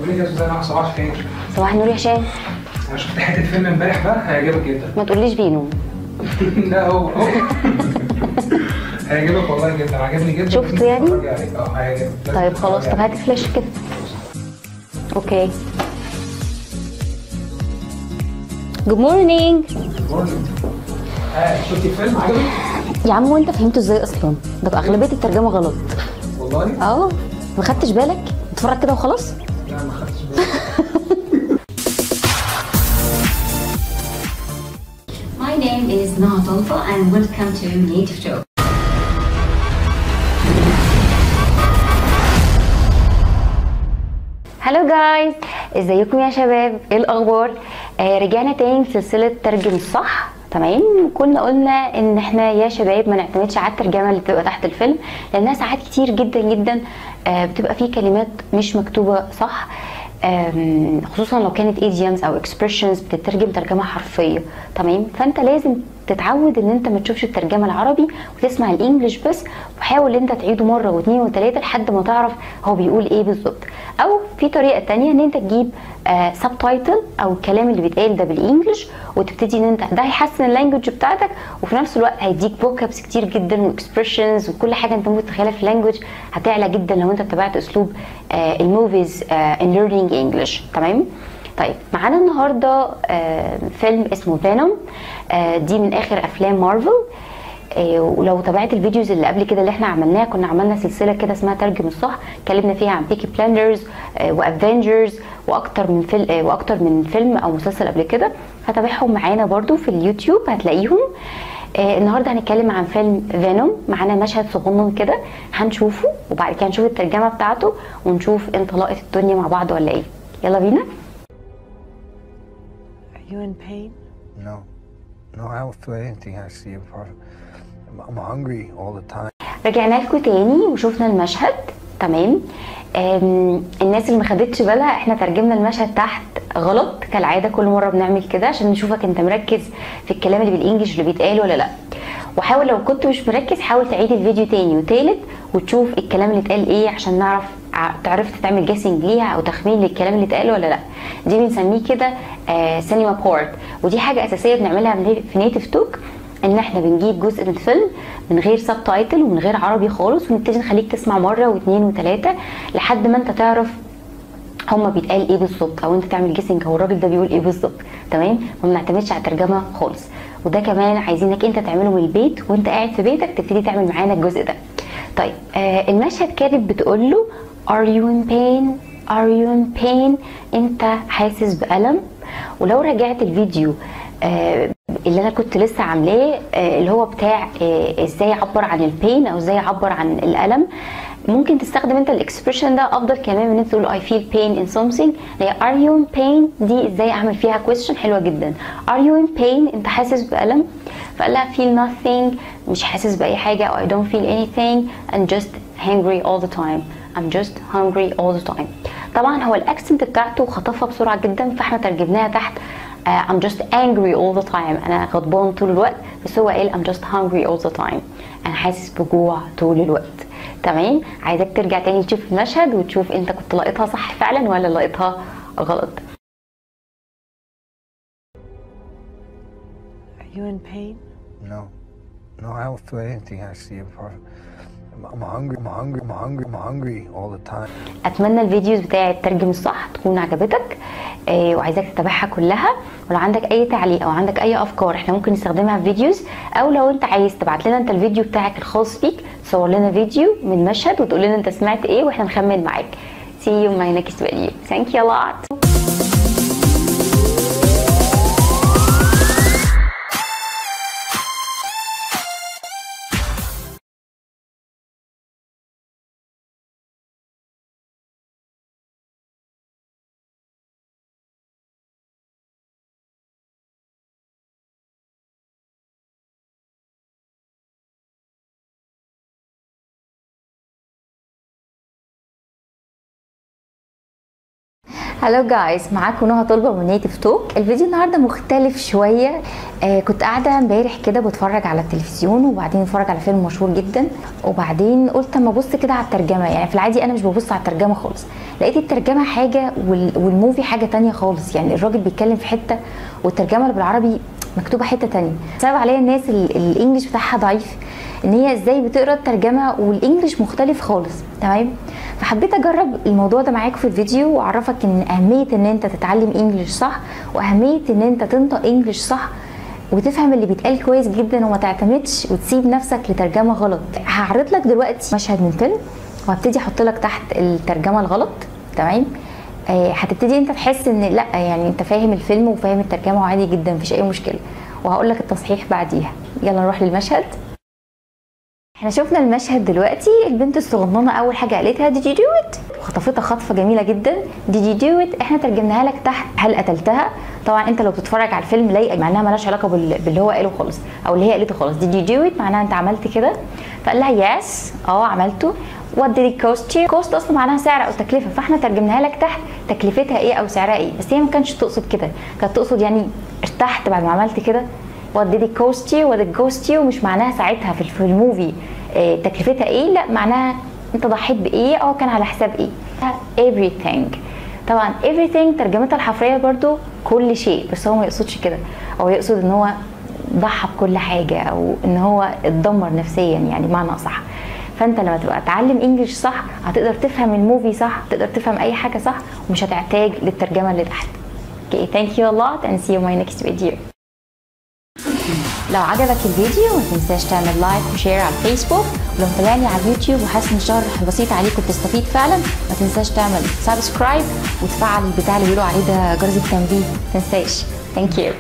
بقول لك يا سوزان صباح الخير صباح النور يا هشام انا شفت حته فيلم امبارح بقى هيعجبك جدا ما تقوليش بينو لا هو هو هيعجبك والله جدا عجبني جدا شفته لازم يعني؟ تتفرجي عليه. اه هيعجبك لازم طيب خلاص طب تتفرجي هات فلاش كده اوكي جود مورنينج عليه. اه شفتي الفيلم عجبك؟ يا عم وانت فهمته ازاي اصلا ده اغلبيه الترجمه غلط والله؟ اه ما خدتش بالك اتفرج كده وخلاص لا ما خدتش بالي My name is Nahdolfa and welcome to Native Joke. هلو جايز ازيكم يا شباب ايه الاخبار آه رجعنا تاني في سلسله ترجم الصح تمام كنا قلنا ان احنا يا شباب ما نعتمدش على الترجمه اللي بتبقى تحت الفيلم لانها ساعات كتير جدا جدا آه بتبقى فيه كلمات مش مكتوبه صح آم، خصوصا لو كانت idioms او expressions بتترجم ترجمه حرفيه تمام فانت لازم تتعود ان انت ما تشوفش الترجمه العربي وتسمع الانجليش بس وحاول انت تعيده مره واثنين وثلاثه لحد ما تعرف هو بيقول ايه بالظبط او في طريقه تانية ان انت تجيب سب تايتل او الكلام اللي بيتقال ده بالانجلش وتبتدي ان انت ده هيحسن اللانجوج بتاعتك وفي نفس الوقت هيديك فوكابس كتير جدا واكسبريشنز وكل حاجه انت ممكن تتخيلها في اللانجوج هتعلى جدا لو انت اتبعت اسلوب آه، الموفيز ان ليرنينج انجلش تمام طيب معانا النهارده آه، فيلم اسمه فينوم دي من اخر افلام مارفل آه، ولو تابعت الفيديوز اللي قبل كده اللي احنا عملناها كنا عملنا سلسله كده اسمها ترجم الصح اتكلمنا فيها عن بيكي بلاندرز وافنجرز واكتر من فيلم واكتر من فيلم او مسلسل قبل كده هتابعهم معانا برضو في اليوتيوب هتلاقيهم آه، النهارده هنتكلم عن فيلم فينوم معانا مشهد صغنن كده هنشوفه وبعد كده نشوف الترجمه بتاعته ونشوف انت لقت الدنيا مع بعض ولا ايه يلا بينا Are you in pain? No. No, I don't feel anything I see apart. I'm, I'm hungry all the time. رجعنا لكم تاني وشوفنا المشهد تمام آم، الناس اللي ما خدتش بالها احنا ترجمنا المشهد تحت غلط كالعاده كل مره بنعمل كده عشان نشوفك انت مركز في الكلام اللي بالانجلش اللي بيتقال ولا لا وحاول لو كنت مش مركز حاول تعيد الفيديو تاني وتالت وتشوف الكلام اللي اتقال ايه عشان نعرف ع- تعرف تعمل جيسنج ليها او تخمين للكلام اللي اتقال ولا لا دي بنسميه كده سينما بورت ودي حاجه اساسيه بنعملها في نيتف توك ان احنا بنجيب جزء من الفيلم من غير سب تايتل ومن غير عربي خالص ونبتدي نخليك تسمع مره واثنين وثلاثه لحد ما انت تعرف هما بيتقال ايه بالظبط او انت تعمل جيسنج هو الراجل ده بيقول ايه بالظبط تمام ما بنعتمدش على الترجمه خالص وده كمان عايزينك انت تعمله من البيت وانت قاعد في بيتك تبتدي تعمل معانا الجزء ده طيب آه المشهد كانت بتقول له are you in pain are you in pain انت حاسس بألم ولو رجعت الفيديو آه اللي انا كنت لسه عاملاه آه اللي هو بتاع آه ازاي اعبر عن البين او ازاي اعبر عن الالم ممكن تستخدم انت الاكسبريشن ده افضل كمان من انت تقول I feel pain in something اللي هي are you in pain دي ازاي اعمل فيها question حلوه جدا are you in pain انت حاسس بألم فقال لها feel nothing مش حاسس بأي حاجة أو I don't feel anything I'm just hungry all the time I'm just hungry all the time طبعا هو الاكسنت بتاعته خطفها بسرعة جدا فاحنا ترجمناها تحت uh, I'm just angry all the time أنا غضبان طول الوقت بس هو قال I'm just hungry all the time أنا حاسس بجوع طول الوقت تمام عايزك ترجع تاني تشوف المشهد وتشوف انت كنت لاقطها صح فعلا ولا لاقطها غلط Are you in pain? No. No, I don't feel anything I see apart. I'm, I'm hungry. I'm hungry. I'm hungry. I'm hungry all the time. اتمنى الفيديوز بتاعه ترجم الصح تكون عجبتك آه وعايزاك تتابعها كلها ولو عندك اي تعليق او عندك اي افكار احنا ممكن نستخدمها في فيديوز او لو انت عايز تبعت لنا انت الفيديو بتاعك الخاص بيك تصور لنا فيديو من مشهد وتقول لنا انت سمعت ايه واحنا نخمن معاك see you in my next video thank you a lot هلو جايز معاكم نهى طلبه من نيتف توك الفيديو النهارده مختلف شويه آه كنت قاعده امبارح كده بتفرج على التلفزيون وبعدين اتفرج على فيلم مشهور جدا وبعدين قلت اما ابص كده على الترجمه يعني في العادي انا مش ببص على الترجمه خالص لقيت الترجمه حاجه وال- والموفي حاجه تانية خالص يعني الراجل بيتكلم في حته والترجمه اللي بالعربي مكتوبه حته تانية سبب عليا الناس ال- الانجليش بتاعها ضعيف ان هي ازاي بتقرا الترجمه والانجليش مختلف خالص تمام فحبيت اجرب الموضوع ده معاكم في الفيديو واعرفك ان اهميه ان انت تتعلم انجليش صح واهميه ان انت تنطق انجليش صح وتفهم اللي بيتقال كويس جدا وما تعتمدش وتسيب نفسك لترجمه غلط هعرض لك دلوقتي مشهد من فيلم وهبتدي احط لك تحت الترجمه الغلط تمام آه، هتبتدي انت تحس ان لا يعني انت فاهم الفيلم وفاهم الترجمه وعادي جدا مفيش اي مشكله وهقول لك التصحيح بعديها يلا نروح للمشهد احنا شفنا المشهد دلوقتي البنت الصغننه اول حاجه قالتها did you do it وخطفتها خطفه جميله جدا did you do it احنا ترجمناها لك تحت هل قتلتها طبعا انت لو بتتفرج على الفيلم لاقي معناها مالهاش علاقه بال- باللي هو قاله خالص او اللي هي قالته خالص did you do it معناها انت عملت كده فقال لها yes اه عملته what did it cost you cost اصلا معناها سعر او تكلفه فاحنا ترجمناها لك تحت تكلفتها ايه او سعرها ايه بس هي ما كانتش تقصد كده كانت تقصد يعني ارتحت بعد ما عملت كده what did it cost you what did it cost you مش معناها ساعتها في في الموفي آه، تكلفتها ايه لا معناها انت ضحيت بايه او كان على حساب ايه everything طبعا everything ترجمتها الحرفيه برضو كل شيء بس هو ما يقصدش كده هو يقصد ان هو ضحى بكل حاجه او ان هو اتدمر نفسيا يعني بمعنى اصح فانت لما تبقى تعلم انجلش صح هتقدر تفهم الموفي صح تقدر تفهم اي حاجه صح ومش هتحتاج للترجمه اللي تحت Okay, thank you a lot and see you in my next video. لو عجبك الفيديو ما تنساش تعمل لايك وشير على الفيسبوك ولو متابعني على اليوتيوب وحاسس ان الشرح بسيط عليك وبتستفيد فعلا ما تنساش تعمل سبسكرايب وتفعل البتاع اللي بيقولوا عليه ده جرس التنبيه ما تنساش ثانك يو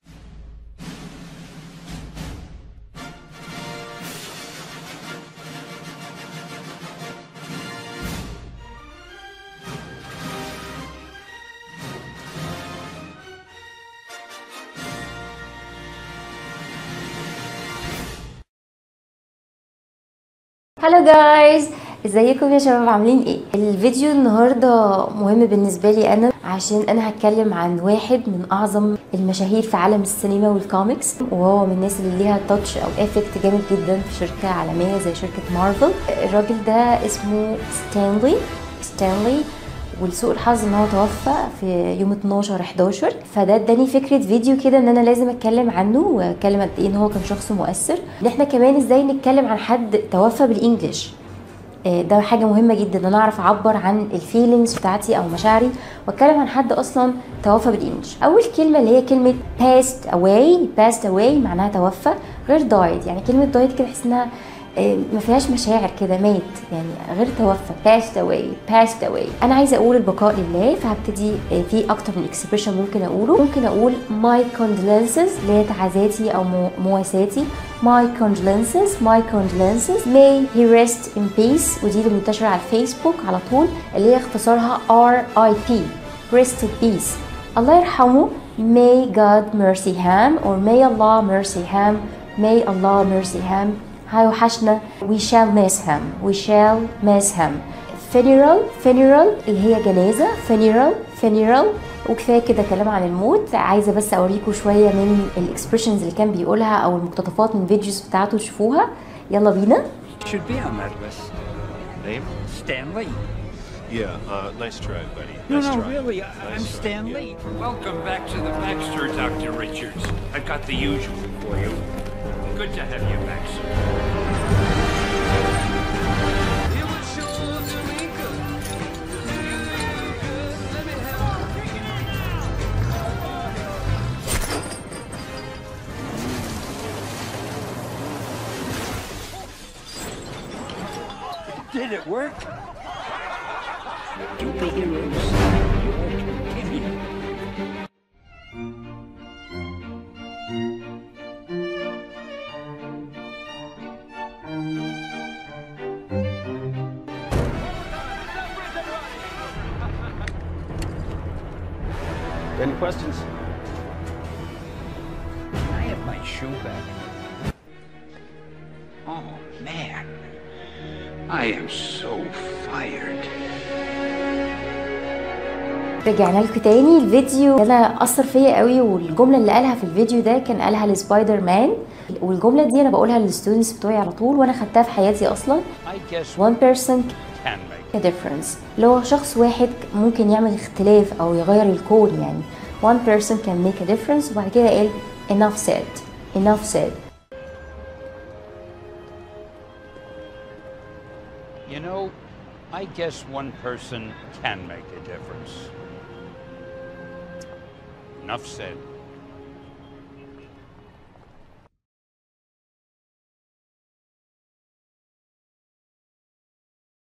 هلو جايز ازيكم يا شباب عاملين ايه الفيديو النهارده مهم بالنسبه لي انا عشان انا هتكلم عن واحد من اعظم المشاهير في عالم السينما والكوميكس وهو من الناس اللي ليها تاتش او افكت جامد جدا في شركه عالميه زي شركه مارفل الراجل ده اسمه ستانلي ستانلي ولسوء الحظ ان هو توفى في يوم 12 11 فده اداني فكره فيديو كده ان انا لازم اتكلم عنه واتكلم قد ايه ان هو كان شخص مؤثر ان احنا كمان ازاي نتكلم عن حد توفى بالانجلش آه، ده حاجة مهمة جدا ان انا اعرف اعبر عن الفيلينجز بتاعتي او مشاعري واتكلم عن حد اصلا توفى بالانجلش اول كلمة اللي هي كلمة passed away passed away معناها توفى غير died يعني كلمة died كده تحس انها آه، ما فيهاش مشاعر كده مات يعني غير توفى passed away passed away انا عايزه اقول البقاء لله فهبتدي آه، في اكتر من اكسبريشن ممكن اقوله ممكن اقول my condolences اللي هي تعازاتي او مو- مواساتي my condolences my condolences may he rest in peace ودي اللي منتشره على الفيسبوك على طول اللي هي اختصارها RIP rest in peace الله يرحمه may God mercy him or may Allah mercy him may Allah mercy him هيوحشنا we shall miss him we shall miss him funeral funeral اللي هي جنازة funeral funeral وكفايه كده كلام عن الموت عايزه بس اوريكم شويه من الاكسبريشنز اللي كان بيقولها او المقتطفات من فيديوز بتاعته تشوفوها يلا بينا should be on that list. Name? Stanley. Yeah, uh, nice try, buddy. No, nice no, try. really, I- Nice I'm try, Stan yeah. Lee. Welcome back to the Baxter, Dr. Richards. I've got the usual for you. Good to have you back, sir. Did it work? Superheroes. Any questions? Can I have my shoe back? Oh, man. I am so fired. رجعنا لكم تاني الفيديو ده انا اثر فيا قوي والجمله اللي قالها في الفيديو ده كان قالها لسبايدر مان والجمله دي انا بقولها للستودنتس بتوعي على طول وانا خدتها في حياتي اصلا I guess one person can make a difference اللي هو شخص واحد ممكن يعمل اختلاف او يغير الكون يعني one person can make a difference وبعد كده قال enough said enough said You know, I guess one person can make a difference. Enough said.